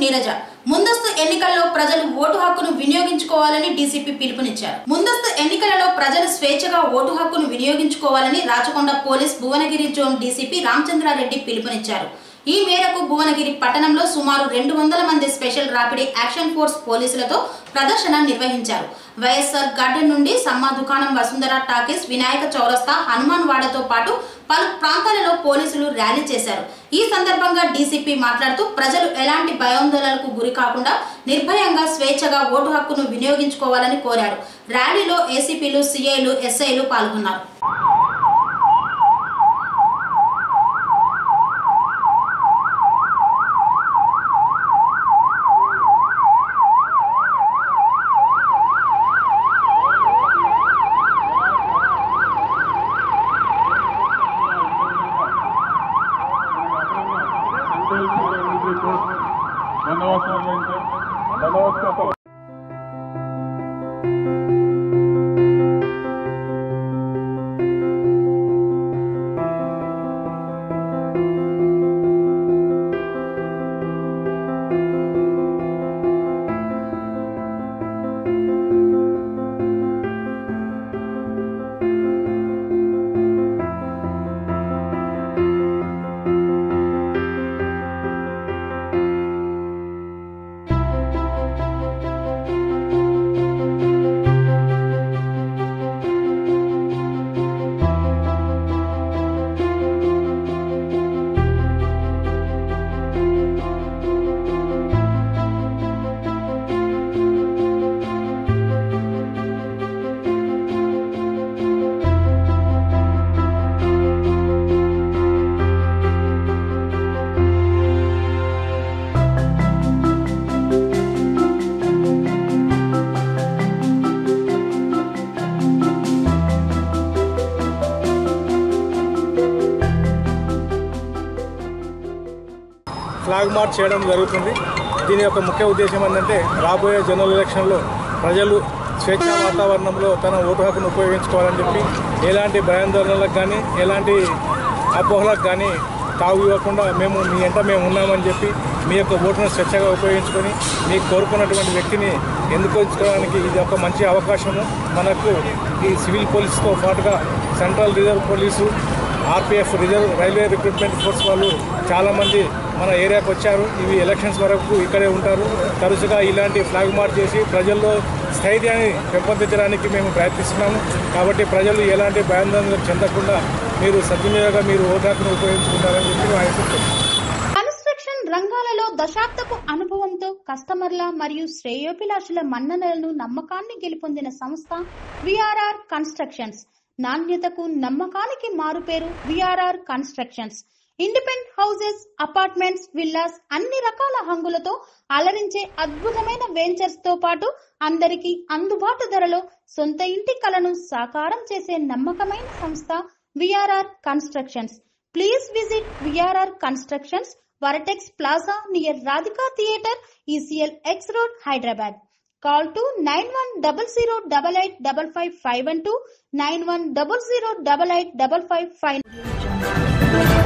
నీరజ ముందస్తు ఎన్నికల్లో ప్రజలు ఓటు హక్కును వినియోగించుకోవాలని డీసీపీ పిలుపునిచ్చారు ముందస్తు ఎన్నికలలో ప్రజలు స్వేచ్ఛగా ఓటు హక్కును వినియోగించుకోవాలని Rachakonda police Bhuvanagiri zone DCP Ramachandra Reddy పిలుపునిచ్చారు ఈ మేరకు భువనగిరి పట్టణంలో సుమారు రెండు వందల మంది స్పెషల్ రాపిడ్ యాక్షన్ ఫోర్స్ పోలీసులతో ప్రదర్శన నిర్వహించారు వైఎస్ఆర్ గార్డెన్ నుండి సమ్మా దుకాణం వసుంధర టాకీస్ వినాయక చౌరస్తా హనుమాన్ వాడతో పాటు పలు ప్రాంతాలలో పోలీసులు ర్యాలీ చేశారు ఈ సందర్భంగా డీసీపీ మాట్లాడుతూ ప్రజలు ఎలాంటి భయాందోళనలకు గురి కాకుండా నిర్భయంగా స్వేచ్ఛగా ఓటు హక్కును వినియోగించుకోవాలని కోరారు ర్యాలీలో ఏసీపీలు సీఐలు ఎస్ఐలు పాల్గొన్నారు బందోబస్తు నిర్వహించారు బందోబస్తు అసలు ఫ్లాగ్ మార్చ్ చేయడం జరుగుతుంది దీని యొక్క ముఖ్య ఉద్దేశం ఏంటంటే రాబోయే జనరల్ ఎలక్షన్లో ప్రజలు స్వేచ్ఛ వాతావరణంలో తన ఓటు హక్కును ఉపయోగించుకోవాలని చెప్పి ఎలాంటి భయాందోళనలకు కానీ ఎలాంటి అపోహలకు కానీ తావు ఇవ్వకుండా మేము మీ ఎంట మేము ఉన్నామని చెప్పి మీ యొక్క ఓటును స్వేచ్ఛగా ఉపయోగించుకొని మీకు కోరుకున్నటువంటి వ్యక్తిని ఎన్నుకోవడానికి ఇది ఒక మంచి అవకాశము మనకు ఈ సివిల్ పోలీస్తో పాటుగా central reserve police RPF reserve railway recruitment force వాళ్ళు చాలామంది మన ఏరియాకి వచ్చారు ఇవి ఎలక్షన్స్ వరకు ఇక్కడే ఉంటారు తరచుగా ఇలాంటి ఫ్లాగ్ మార్చ్ చేసి ప్రజల్లో స్థైర్యాన్ని పెంపొందించడానికి మేము ప్రయత్నిస్తున్నాము కాబట్టి ప్రజలు ఎలాంటి భయాందోళనలకు చెందకుండా మీరు సద్వినియోగంగా మీరు ఓటు హక్కును ఉపయోగించుకుంటారని చెప్పి మేము ఆశిస్తున్నాం కన్స్ట్రక్షన్ రంగాలలో దశాబ్దపు అనుభవంతో కస్టమర్ల మరియు శ్రేయోభిలాషుల మన్ననలను నమ్మకాన్ని గెలుపొందిన సంస్థ విఆర్ఆర్ కన్స్ట్రక్షన్స్ నాణ్యతకు నమ్మకానికి మారుపేరు VRR constructions independent houses apartments villas అన్ని రకాల హంగులతో అలరించే అద్భుతమైన వెంచర్స్ తో పాటు అందరికీ అందుబాటు ధరలో సొంత ఇంటి కలను సాకారం చేసే నమ్మకమైన సంస్థ VRR constructions please visit VRR constructions Varatex Plaza near Radhika Theatre, ECL X Road, Hyderabad. Call to 9100885552 9100885552.